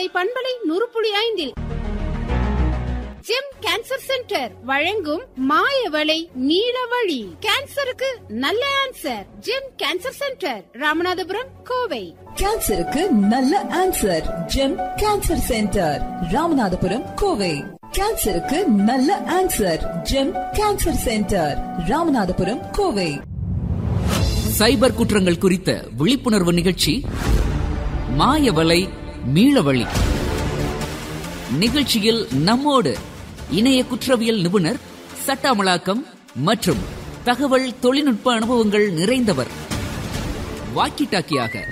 கோடை பண்பலை நூறு புள்ளி ஐந்தில் ஜெம் கேன்சர் சென்டர் வழங்கும் மாயவளை நீலவழி கேன்சருக்கு நல்ல answer Gem cancer centre Ramanathapuram Kovai கேன்சருக்கு நல்ல answer Gem cancer centre Ramanathapuram Kovai கேன்சருக்கு நல்ல answer Gem cancer centre Ramanathapuram Kovai cyber குற்றங்கள் குறித்த விழிப்புணர்வு நிகழ்ச்சி மாயவலை மீளவழி நிகழ்ச்சியில் நம்மோடு இணைய குற்றவியல் நிபுணர் சட்ட அமலாக்கம் மற்றும் தகவல் தொழில்நுட்ப அனுபவங்கள் நிறைந்தவர் வாக்கி டாக்கியாக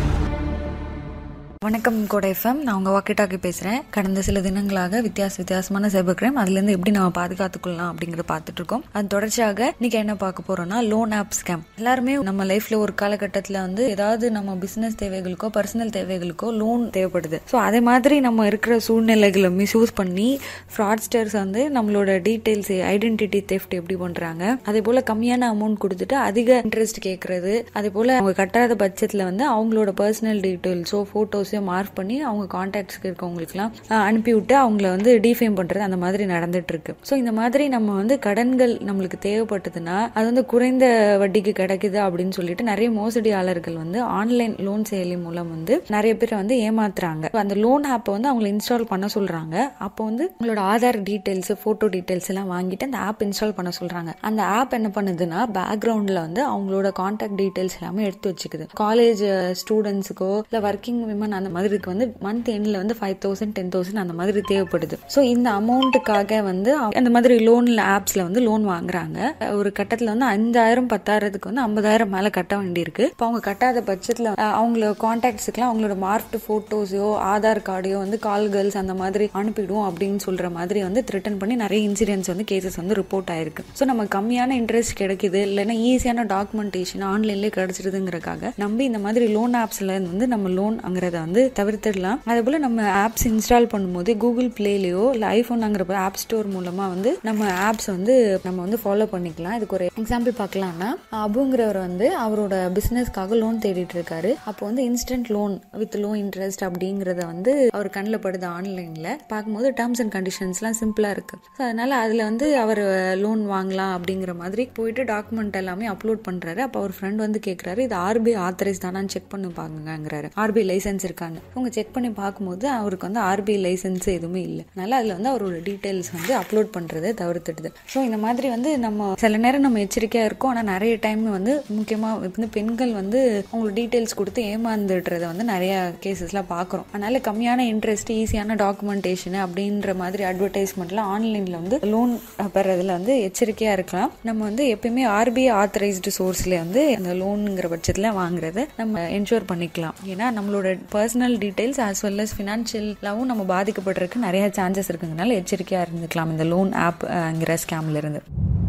வணக்கம் கோடை எஃப்எம் நான் உங்கள் வாக்கிட்டாக்கி பேசுகிறேன் கடந்த சில தினங்களாக வித்தியாச வித்தியாசமான சைபர் கிரைம் அதுலேருந்து எப்படி நம்ம பாதுகாத்துக்கொள்ளலாம் அப்படிங்கிறத பார்த்துட்டு இருக்கோம் அது தொடர்ச்சியாக இன்னைக்கு என்ன பார்க்க போறோம்னா லோன் ஆப் ஸ்கேம் எல்லாருமே நம்ம லைஃப்ல ஒரு காலகட்டத்தில் வந்து ஏதாவது நம்ம பிசினஸ் தேவைகளுக்கோ பர்சனல் தேவைகளுக்கோ லோன் தேவைப்படுது ஸோ அதே மாதிரி நம்ம இருக்கிற சூழ்நிலைகளை மிஸ்யூஸ் பண்ணி ஃப்ராட்ஸ்டர்ஸ் வந்து நம்மளோட டீட்டெயில்ஸ் ஐடென்டிட்டி தெஃப்ட் எப்படி பண்றாங்க அதே போல கம்மியான அமௌண்ட் கொடுத்துட்டு அதிக இன்ட்ரெஸ்ட் கேட்கறது அதே போல அவங்க கட்டாத பட்சத்தில் வந்து அவங்களோட பர்சனல் டீட்டெயில்ஸோ ஃபோட்டோஸோ மார்க் பண்ணி அவங்க கான்டாக்ட்ஸ்க்கு இருக்கவங்களுக்குலாம் அஹ், அனுப்பி விட்டு அவங்கள வந்து டிஃபேம் பண்றது அந்த மாதிரி நடந்துட்டு இருக்கு ஸோ இந்த மாதிரி நம்ம வந்து கடன்கள் நம்மளுக்கு தேவைப்பட்டதுன்னா அது வந்து குறைந்த வட்டிக்கு கிடைக்குது அப்படின்னு சொல்லிட்டு நிறைய மோசடியாளர்கள் வந்து ஆன்லைன் லோன் செயலி மூலம் வந்து நிறைய பேர் வந்து ஏமாத்துறாங்க அந்த லோன் ஆப்பை வந்து அவங்களை இன்ஸ்டால் பண்ண சொல்றாங்க அப்போ வந்து உங்களோட ஆதார் டீடைல்ஸ் போட்டோ டீடைல்ஸ் எல்லாம் வாங்கிட்டு அந்த ஆப் இன்ஸ்டால் பண்ண சொல்றாங்க அந்த ஆப் என்ன பண்ணுதுன்னா பேக்ரவுண்ட்ல வந்து அவங்களோட கான்டாக்ட் டீடைல்ஸ் எல்லாமே எடுத்து வச்சுக்குது காலேஜ் ஸ்டூடெண்ட்ஸுக்கோ இல்ல ஒர்க்கிங் விமன் அந்த மாதிரிக்கு வந்து மந்த் எண்ட்ல வந்து ஃபைவ் தௌசண்ட் டென் தௌசண்ட் அந்த மாதிரி தேவைப்படுது ஸோ இந்த அமௌண்ட்டுக்காக வந்து அவங்க அந்த மாதிரி லோன்ல ஆப்ஸ்ல வந்து லோன் வாங்குறாங்க ஒரு கட்டத்துல வந்து அஞ்சாயிரம் பத்தாயிரத்துக்கு வந்து ஐம்பதாயிரம் மேல கட்ட வேண்டியிருக்கு இப்போ அவங்க கட்டாத பட்சத்துல அஹ், அவங்களோட கான்டாக்ட்ஸுக்குலாம் அவங்களோட மார்க்டு போட்டோஸோ ஆதார் கார்டையோ வந்து கால் கேர்ள்ஸ் அந்த மாதிரி அனுப்பிடுவோம் அப்படின்னு சொல்ற மாதிரி வந்து த்ரிட்டன் பண்ணி நிறைய இன்சிடென்ட்ஸ் வந்து கேசஸ் வந்து ரிப்போர்ட் ஆயிருக்கு ஸோ நம்ம கம்மியான இன்ட்ரெஸ்ட் கிடைக்குது இல்லைன்னா ஈஸியான டாக்குமெண்டேஷன் ஆன்லைன்லேயே கிடைச்சிருதுங்கிறக்காக நம்பி இந்த மாதிரி லோன் ஆப்ஸ்ல வந்து நம்ம லோன் அங்கிறத வந்து தவிர்த்திடலாம் அதே போல நம்ம ஆப்ஸ் இன்ஸ்டால் பண்ணும்போது கூகுள் பிளேலயோ இல்லை ஐஃபோன்ங்கிற ஆப் ஸ்டோர் மூலமா வந்து நம்ம ஆப்ஸ் வந்து நம்ம வந்து ஃபாலோ பண்ணிக்கலாம் இதுக்கு ஒரு எக்ஸாம்பிள் பார்க்கலாம்னா அபுங்கிறவர் வந்து அவரோட பிசினஸ்க்காக லோன் தேடிட்டு இருக்காரு அப்போ வந்து instant loan with low interest அப்படிங்கறத வந்து அவர் கண்ணில் படுது ஆன்லைன்ல பார்க்கும்போது டேர்ம்ஸ் அண்ட் கண்டிஷன்ஸ்லாம் சிம்பிளா இருக்கு ஸோ அதனால அதுல வந்து அவர் லோன் வாங்கலாம் அப்படிங்கிற மாதிரி போயிட்டு டாக்குமெண்ட் எல்லாமே அப்லோட் பண்றாரு அப்போ அவர் ஃப்ரெண்ட் வந்து கேட்கறாரு இது ஆர்பிஐ ஆத்தரைஸ் தானான்னு செக் பண்ணி பாருங்கிறாரு ஆர்பிஐ லைசன்ஸ் இருக்கான்னு அவங்க செக் பண்ணி பார்க்கும்போது அவருக்கு வந்து ஆர்பிஐ லைசன்ஸ் எதுவுமே இல்லை அதனால அதுல வந்து அவரோட டீடைல்ஸ் வந்து அப்லோட் பண்றதை தவிர்த்துடுது ஸோ இந்த மாதிரி வந்து நம்ம சில நேரம் நம்ம எச்சரிக்கையா இருக்கோம் ஆனா நிறைய டைம் வந்து முக்கியமா வந்து பெண்கள் வந்து அவங்களோட டீடைல்ஸ் கொடுத்து ஏமாந்துடுறத வந்து நிறைய கேசஸ்ல பாக்குறோம் அதனால கம்மியான இன்ட்ரெஸ்ட் ஈஸியான டாக்குமெண்டேஷன் அப்படின்ற மாதிரி அட்வர்டைஸ்மெண்ட்லாம் ஆன்லைன்ல வந்து லோன் பெறதுல வந்து எச்சரிக்கையா இருக்கலாம் நம்ம வந்து எப்பயுமே ஆர்பிஐ ஆத்தரைஸ்டு சோர்ஸ்ல வந்து அந்த லோனுங்கிற பட்சத்துல வாங்குறத நம்ம என்ஷூர் பண்ணிக்கலாம் ஏன்னா நம்மளோட personal details as well as ஃபினான்ஷியலாவும் நம்ம பாதிக்கப்படுறதுக்கு நிறைய சான்சஸ் இருக்குங்கனால எச்சரிக்கையா இருந்துக்கலாம் இந்த லோன் ஆப்ங்கிற ஸ்கேம்ல இருந்து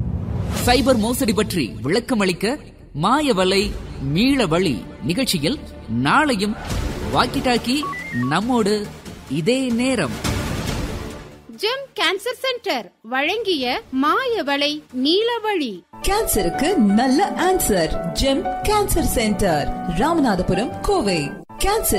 சைபர் மோசடி பற்றி விளக்கம் அளிக்க மாயவலை மீளவழி நிகழ்ச்சியில் நாளையும் வாக்கி டாக்கி நம்மோடு இதே நேரம் ஜெம் கேன்சர் சென்டர் வழங்கிய மாயவளை நீலவழி கேன்சருக்கு நல்ல answer Gem cancer centre Ramanathapuram Kovai cancer